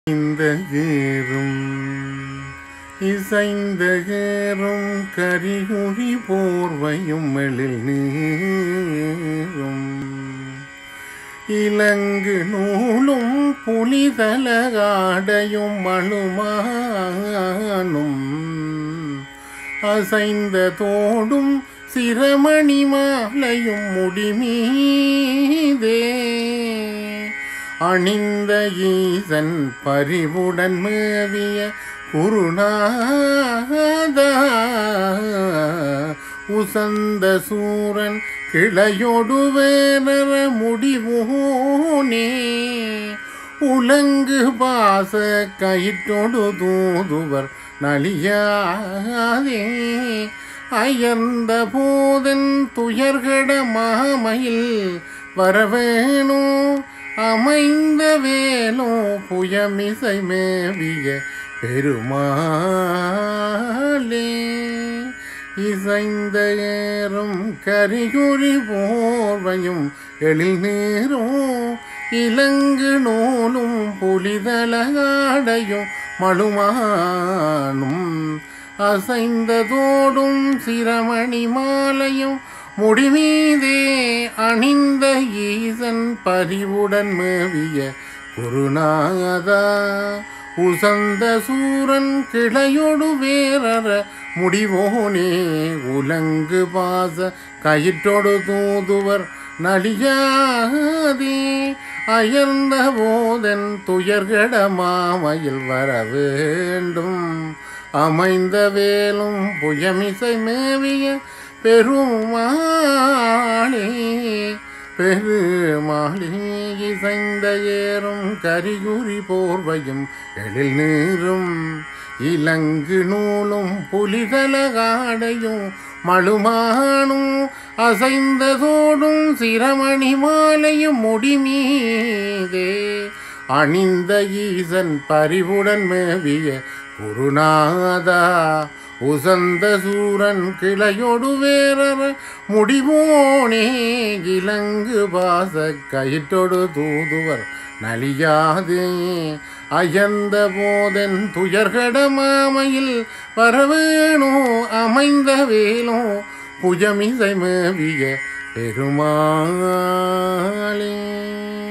இந்த ஏறும் இசைந்த ஏறும் கரிகுழி போர்வையும் எழில் நீரும் இலங்கு நூலும் புலிதலகாடையும் மழுமானும் அசைந்த தோடும் சிரமணி மாலையும் முடிமீதே அணிந்த ஈசன் பரிவுடன் மேவிய குருநாதா உசந்த சூரன் கிளையொடு வேற முடிவோனே உலங்கு பாச கயிற்றொடு தூதுவர் நலியாதே அயர்ந்த போதன் துயர்கட மாமையில் வரவேணோ அமைந்த வேலோ புயமிசை மேவிய பெருமாளே இசைந்த ஏறும் கரிகுறி போர்வையும் எழில் நீரும் இலங்கு நூலும் புலிதலகாடையும் மழுமானும் அசைந்ததோடும் சிரமணி மாலையும் முடிமீதே அணிந்த ஈசன் பரிவுடன் மேவிய குருநாதா உசந்த சூரன் கிளையொடு வேறற முடிவோனே உலங்கு பாச கயிற்றொடு தூதுவர் நலியாதே அயர்ந்த போதன் துயர்கட மாமையில் வர வேண்டும் அமைந்த வேலும் புயமிசை மேவிய பெருமாளே பெருமாளே இசைந்த ஏறும் கரிகுறி போர்வையும் எழில் நீரும் இலங்கு நூலும் புலிதலகாடையும் மழுமானும் அசைந்ததோடும் சிரமணி மாலையும் முடிமீதே அணிந்த ஈசன் பரிவுடன் மேவிய குருநாதா உசந்த சூரன் கிளையொடு வேறற முடிவோனே இலங்கு பாச கயிற்றொடு தூதுவர் நலியாதே அயர்ந்த போதன் துயர்கட மாமையில் வரவேணோ அமைந்த வேலோ புஜமிசை மேவிய பெருமாளே